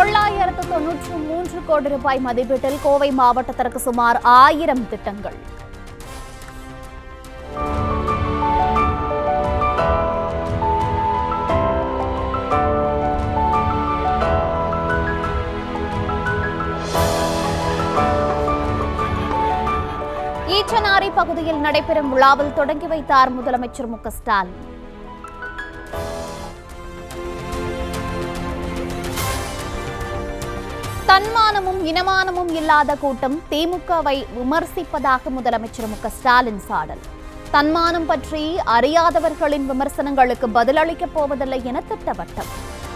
தொள்ளாயிரத்து தொன்னூற்று மூன்று கோடி ரூபாய் மதிப்பீட்டில் கோவை மாவட்டத்திற்கு சுமார் ஆயிரம் திட்டங்கள் ஈச்சனாரி பகுதியில் நடைபெறும் விழாவில் தொடங்கி வைத்தார் முதலமைச்சர் மு க ஸ்டாலின் தன்மானமும் இனமானமும் இல்லாத கூட்டம் திமுகவை விமர்சிப்பதாக முதலமைச்சர் மு க ஸ்டாலின் சாடல் தன்மானம் பற்றி அறியாதவர்களின் விமர்சனங்களுக்கு பதிலளிக்கப் போவதில்லை என திட்டவட்டம்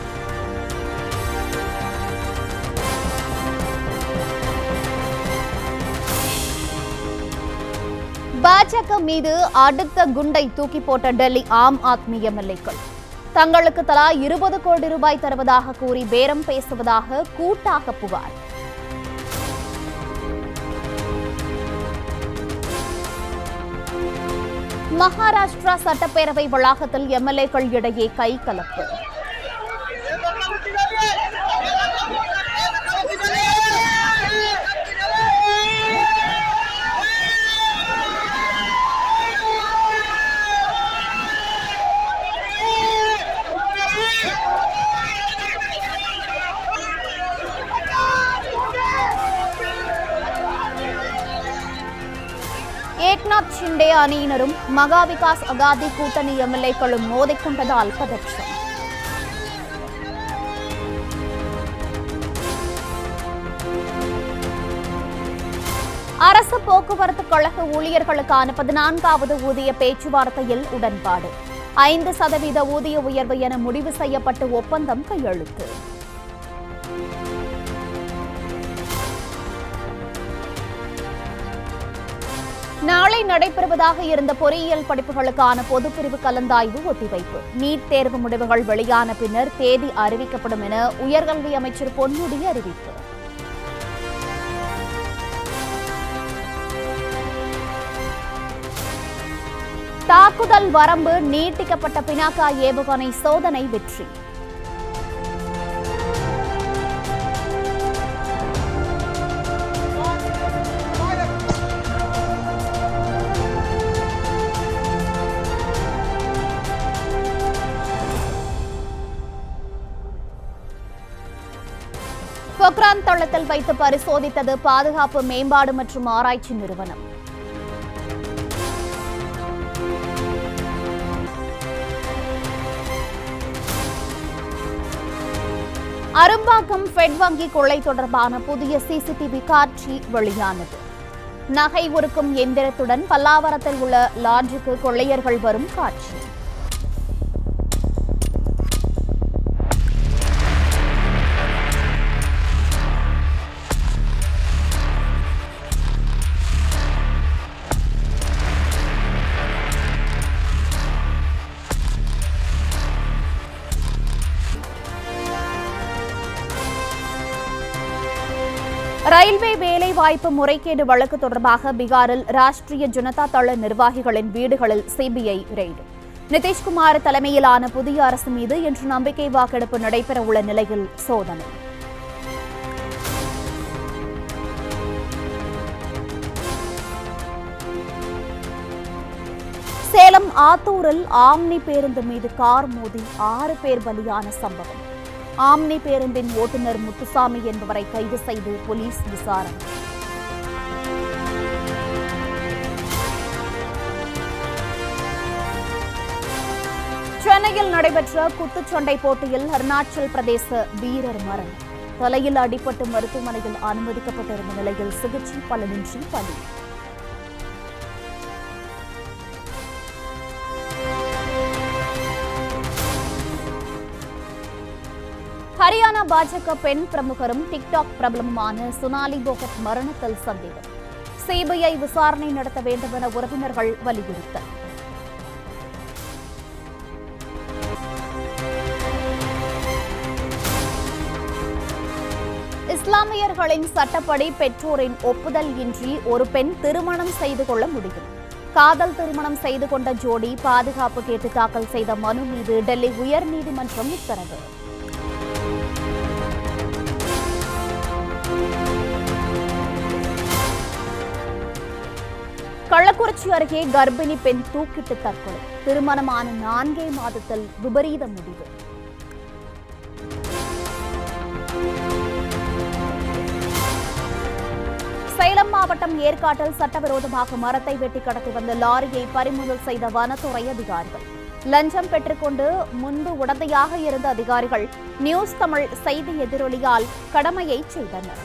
பாஜக மீது அடுத்த குண்டை தூக்கி போட்ட டெல்லி ஆம் ஆத்மி எம்எல்ஏக்கள் தங்களுக்கு தலா இருபது கோடி ரூபாய் தருவதாக கூறி பேரம் பேசுவதாக கூட்டாக புகார் மகாராஷ்டிரா சட்டப்பேரவை வளாகத்தில் எம்எல்ஏக்கள் இடையே கை கலப்பு ஏக்நாத் ஷிண்டே அணியினரும் மகா விகாஸ் அகாதி கூட்டணி எம்எல்ஏக்களும் மோதிக்கொண்டதால் பதற்றம் அரசு போக்குவரத்து கழக ஊழியர்களுக்கான பதினான்காவது ஊதிய பேச்சுவார்த்தையில் உடன்பாடு ஐந்து சதவீத ஊதிய உயர்வு என முடிவு செய்யப்பட்டு ஒப்பந்தம் கையெழுத்து நாளை நடைபெறுவதாக இருந்த பொறியியல் படிப்புகளுக்கான பொதுப்பிரிவு கலந்தாய்வு ஒத்திவைப்பு நீட் தேர்வு முடிவுகள் வெளியான பின்னர் தேதி அறிவிக்கப்படும் என உயர்கல்வி அமைச்சர் பொன்முடி அறிவிப்பு தாக்குதல் வரம்பு நீட்டிக்கப்பட்ட பினாக்கா ஏவுகணை சோதனை வெற்றி பொக்ரான் தளத்தில் வைத்து பரிசோதித்தது பாதுகாப்பு மேம்பாடு மற்றும் ஆராய்ச்சி நிறுவனம் அரும்பாக்கம் ஃபெட் வங்கி கொள்ளை தொடர்பான புதிய சிசிடிவி காட்சி வெளியானது நகை உருக்கும் எந்திரத்துடன் பல்லாவரத்தில் உள்ள லாட்ஜுக்கு கொள்ளையர்கள் வரும் காட்சி ரயில்வே வேலை வாய்ப்பு முறைகேடு வழக்கு தொடர்பாக பீகாரில் ராஷ்டிரிய ஜனதா தள நிர்வாகிகளின் வீடுகளில் சிபிஐ ரெய்டு நிதிஷ்குமார் தலைமையிலான புதிய அரசு மீது இன்று நம்பிக்கை வாக்கெடுப்பு நடைபெறவுள்ள நிலையில் சோதனை சேலம் ஆத்தூரில் ஆம்னி பேருந்து மீது கார் மோதி ஆறு பேர் பலியான சம்பவம் ஆம்னி பேருந்தின் ஓட்டுநர் முத்துசாமி என்பவரை கைது செய்து போலீஸ் விசாரணை சென்னையில் நடைபெற்ற குத்துச்சண்டை போட்டியில் அருணாச்சல் பிரதேச வீரர் மரணம் தலையில் அடிபட்டு மருத்துவமனையில் அனுமதிக்கப்பட்டிருந்த நிலையில் சிகிச்சை பலனின்றி பலி ஹரியானா பாஜக பெண் பிரமுகரும் டிக்டாக் பிரபலமுமான சுனாலி போகத் மரணத்தில் சந்தேகம் சிபிஐ விசாரணை நடத்த வேண்டும் என உறவினர்கள் வலியுறுத்தல் இஸ்லாமியர்களின் சட்டப்படி பெற்றோரின் ஒப்புதல் இன்றி ஒரு பெண் திருமணம் செய்து கொள்ள முடியும் காதல் திருமணம் செய்து கொண்ட ஜோடி பாதுகாப்பு கேட்டு தாக்கல் செய்த மனு மீது டெல்லி உயர்நீதிமன்றம் உத்தரவு கள்ளக்குறிச்சி அருகே கர்ப்பிணி பெண் தூக்கிட்டு தற்கொலை திருமணமான நான்கே மாதத்தில் விபரீத முடிவு சேலம் மாவட்டம் ஏற்காட்டில் சட்டவிரோதமாக மரத்தை வெட்டி கடத்தி வந்த லாரியை பறிமுதல் செய்த வனத்துறை அதிகாரிகள் லஞ்சம் பெற்றுக்கொண்டு முன்பு உடந்தையாக இருந்த அதிகாரிகள் நியூஸ் தமிழ் செய்தி எதிரொலியால் கடமையை செய்தனர்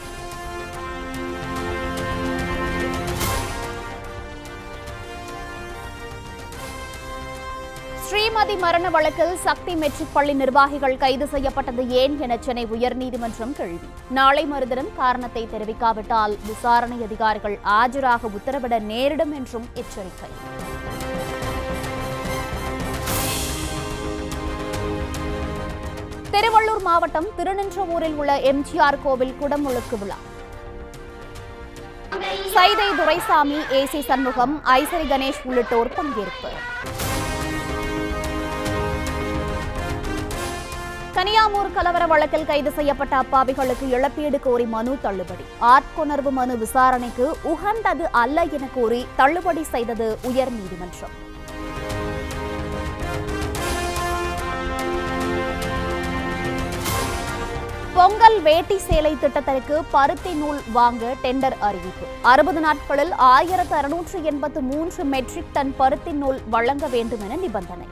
ஸ்ரீமதி மரண வழக்கில் சக்தி மெட்ரிக் பள்ளி நிர்வாகிகள் கைது செய்யப்பட்டது ஏன் என சென்னை உயர்நீதிமன்றம் கேள்வி நாளை மறுதினம் காரணத்தை தெரிவிக்காவிட்டால் விசாரணை அதிகாரிகள் ஆஜராக உத்தரவிட நேரிடும் என்றும் எச்சரிக்கை திருவள்ளூர் மாவட்டம் திருநின்றவூரில் உள்ள எம்ஜிஆர் கோவில் குடமுழுக்கு விழா சைதை துரைசாமி ஏசி சண்முகம் ஐசரி கணேஷ் உள்ளிட்டோர் பங்கேற்பு கனியாமூர் கலவர வழக்கில் கைது செய்யப்பட்ட அப்பாவிகளுக்கு இழப்பீடு கோரி மனு தள்ளுபடி ஆட்கொணர்வு மனு விசாரணைக்கு உகந்தது அல்ல என கூறி தள்ளுபடி செய்தது உயர்நீதிமன்றம் பொங்கல் வேட்டி சேலை திட்டத்திற்கு பருத்தி நூல் வாங்க டெண்டர் அறிவிப்பு அறுபது நாட்களில் ஆயிரத்து அறுநூற்று எண்பத்து மூன்று மெட்ரிக் டன் பருத்தி நூல் வழங்க வேண்டும் என நிபந்தனை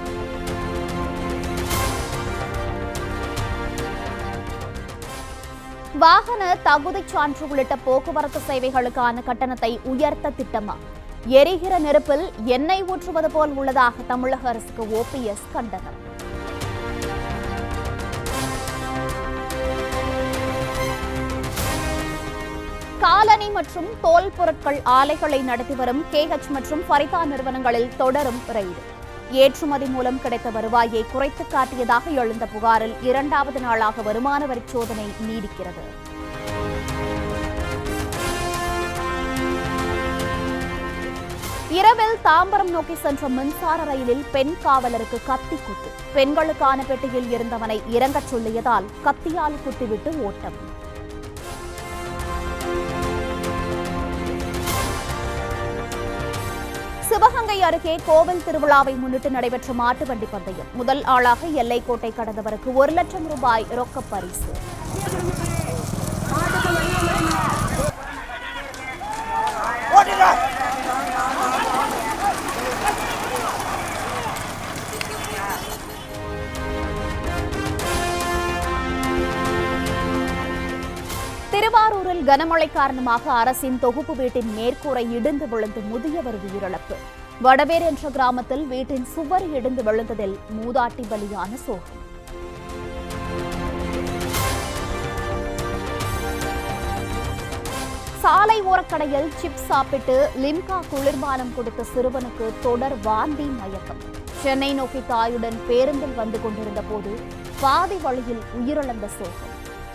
வாகன தகுதிச் சான்று உள்ளிட்ட போக்குவரத்து சேவைகளுக்கான கட்டணத்தை உயர்த்த திட்டமா எரிகிற நெருப்பில் எண்ணெய் ஊற்றுவது போல் உள்ளதாக தமிழக அரசுக்கு ஓபிஎஸ் கண்டனம் காலணி மற்றும் தோல் பொருட்கள் ஆலைகளை நடத்தி வரும் கேஹெச் மற்றும் ஃபரிதா நிறுவனங்களில் தொடரும் ரெய்டு ஏற்றுமதி மூலம் கிடைத்த வருவாயை குறைத்து காட்டியதாக எழுந்த புகாரில் இரண்டாவது நாளாக வருமான வரி சோதனை நீடிக்கிறது இரவில் தாம்பரம் நோக்கி சென்ற மின்சார ரயிலில் பெண் காவலருக்கு கத்தி குத்து பெண்களுக்கான பெட்டியில் இருந்தவனை இறங்கச் சொல்லியதால் கத்தியால் குத்திவிட்டு ஓட்டம் சிவகங்கை அருகே கோவில் திருவிழாவை முன்னிட்டு நடைபெற்ற மாட்டு வண்டி பந்தயம் முதல் ஆளாக எல்லைக்கோட்டை கடந்தவருக்கு ஒரு லட்சம் ரூபாய் ரொக்கப் பரிசு திருவாரூரில் கனமழை காரணமாக அரசின் தொகுப்பு வீட்டின் மேற்கூரை இடிந்து விழுந்து முதியவர் உயிரிழப்பு வடவேர் என்ற கிராமத்தில் வீட்டின் சுவர் இடிந்து விழுந்ததில் மூதாட்டி பலியான சோகம் சாலை ஓரக்கடையில் சிப்ஸ் சாப்பிட்டு லிம்கா குளிர்பானம் கொடுத்த சிறுவனுக்கு தொடர் வாந்தி மயக்கம் சென்னை நோக்கி தாயுடன் பேருந்தில் வந்து கொண்டிருந்த போது பாதி வழியில் உயிரிழந்த சோகம்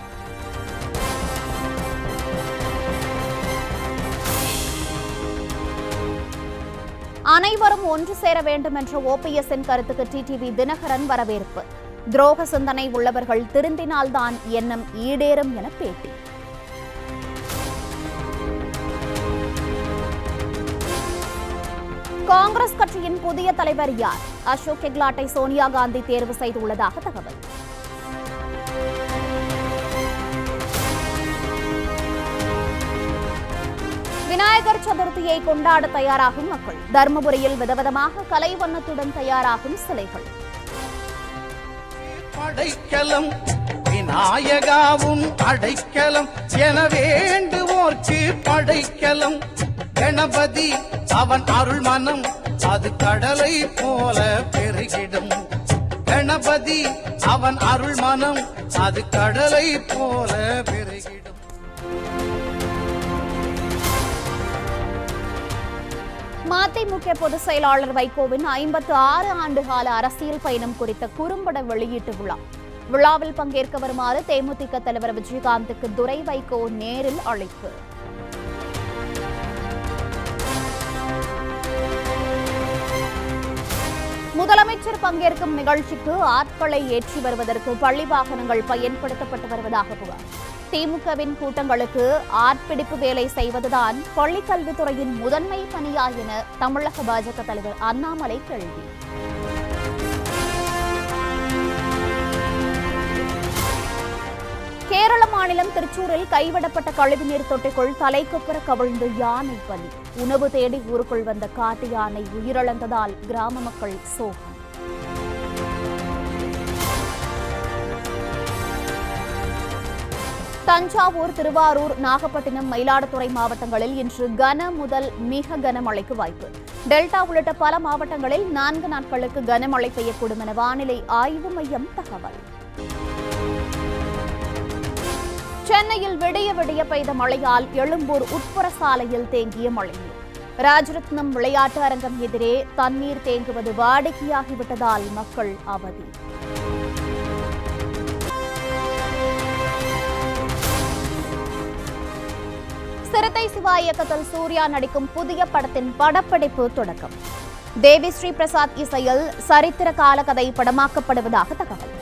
அனைவரும் ஒன்று சேர வேண்டும் என்ற ஓபிஎஸ்ஸின் கருத்துக்கு டிடிவி தினகரன் வரவேற்பு துரோக சிந்தனை உள்ளவர்கள் திருந்தினால்தான் எண்ணம் ஈடேறும் என பேட்டி காங்கிரஸ் கட்சியின் புதிய தலைவர் யார் அசோக் கெக்லாட்டை சோனியா காந்தி தேர்வு செய்துள்ளதாக தகவல் விநாயகர் சதுர்த்தியை கொண்டாட தயாராகும் மக்கள் தர்மபுரியில் விதவிதமாக கலைவண்ணத்துடன் தயாராகும் சிலைகள் படைக்கலம் விநாயகாவும் அடைக்கலம் என வேண்டுவோர்க்கு படைக்கலம் கணபதி அவன் அருள் மனம் அது கடலை போல பெருகிடும் கணபதி அவன் அருள் மனம் அது கடலை போல பெருகிடும் மதிமுக பொதுச் செயலாளர் வைகோவின் ஐம்பத்து ஆறு ஆண்டு கால அரசியல் பயணம் குறித்த குறும்பட வெளியீட்டு விழா விழாவில் பங்கேற்க வருமாறு தேமுதிக தலைவர் விஜயகாந்துக்கு துரை வைகோ நேரில் அழைப்பு முதலமைச்சர் பங்கேற்கும் நிகழ்ச்சிக்கு ஆட்களை ஏற்றி வருவதற்கு பள்ளி வாகனங்கள் பயன்படுத்தப்பட்டு வருவதாக புகார் திமுகவின் கூட்டங்களுக்கு ஆட்பிடிப்பு வேலை செய்வதுதான் பள்ளிக்கல்வித்துறையின் முதன்மை பணியா என தமிழக பாஜக தலைவர் அண்ணாமலை கேள்வி கேரள மாநிலம் திருச்சூரில் கைவிடப்பட்ட கழிவுநீர் தொட்டிக்குள் தலைக்குப்புற கவிழ்ந்து யானை பலி உணவு தேடி ஊருக்குள் வந்த காட்டு யானை உயிரிழந்ததால் கிராம மக்கள் சோகம் தஞ்சாவூர் திருவாரூர் நாகப்பட்டினம் மயிலாடுதுறை மாவட்டங்களில் இன்று கன முதல் மிக கனமழைக்கு வாய்ப்பு டெல்டா உள்ளிட்ட பல மாவட்டங்களில் நான்கு நாட்களுக்கு கனமழை பெய்யக்கூடும் என வானிலை ஆய்வு மையம் தகவல் சென்னையில் விடிய விடிய பெய்த மழையால் எழும்பூர் உட்புற சாலையில் தேங்கிய மழைநீர் ராஜரத்னம் விளையாட்டு அரங்கம் எதிரே தண்ணீர் தேங்குவது வாடிக்கையாகிவிட்டதால் மக்கள் அவதி சிறுத்தை சிவா இயக்கத்தில் சூர்யா நடிக்கும் புதிய படத்தின் படப்பிடிப்பு தொடக்கம் தேவி ஸ்ரீ பிரசாத் இசையில் சரித்திர கால கதை படமாக்கப்படுவதாக தகவல்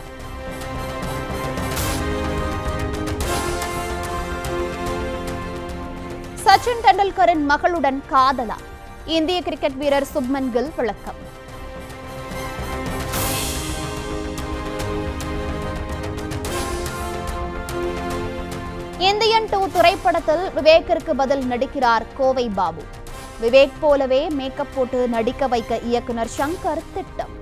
சச்சின் டெண்டுல்கரின் மகளுடன் காதலா இந்திய கிரிக்கெட் வீரர் சுப்மன் கில் விளக்கம் இந்தியன் டூ திரைப்படத்தில் விவேக்கிற்கு பதில் நடிக்கிறார் கோவை பாபு விவேக் போலவே மேக்கப் போட்டு நடிக்க வைக்க இயக்குனர் சங்கர் திட்டம்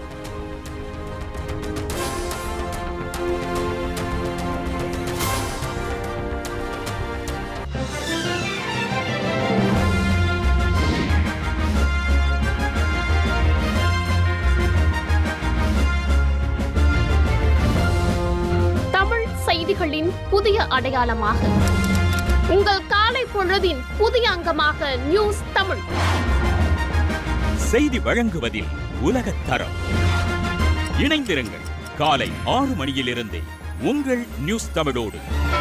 தமிழ் செய்திகளின் புதிய அடையாளமாக உங்கள் காலை பொழுதின் புதிய அங்கமாக நியூஸ் தமிழ் செய்தி வழங்குவதில் உலகத் தரம் இணைந்திருங்கள் காலை ஆறு மணியிலிருந்தே உங்கள் நியூஸ் தமிழோடு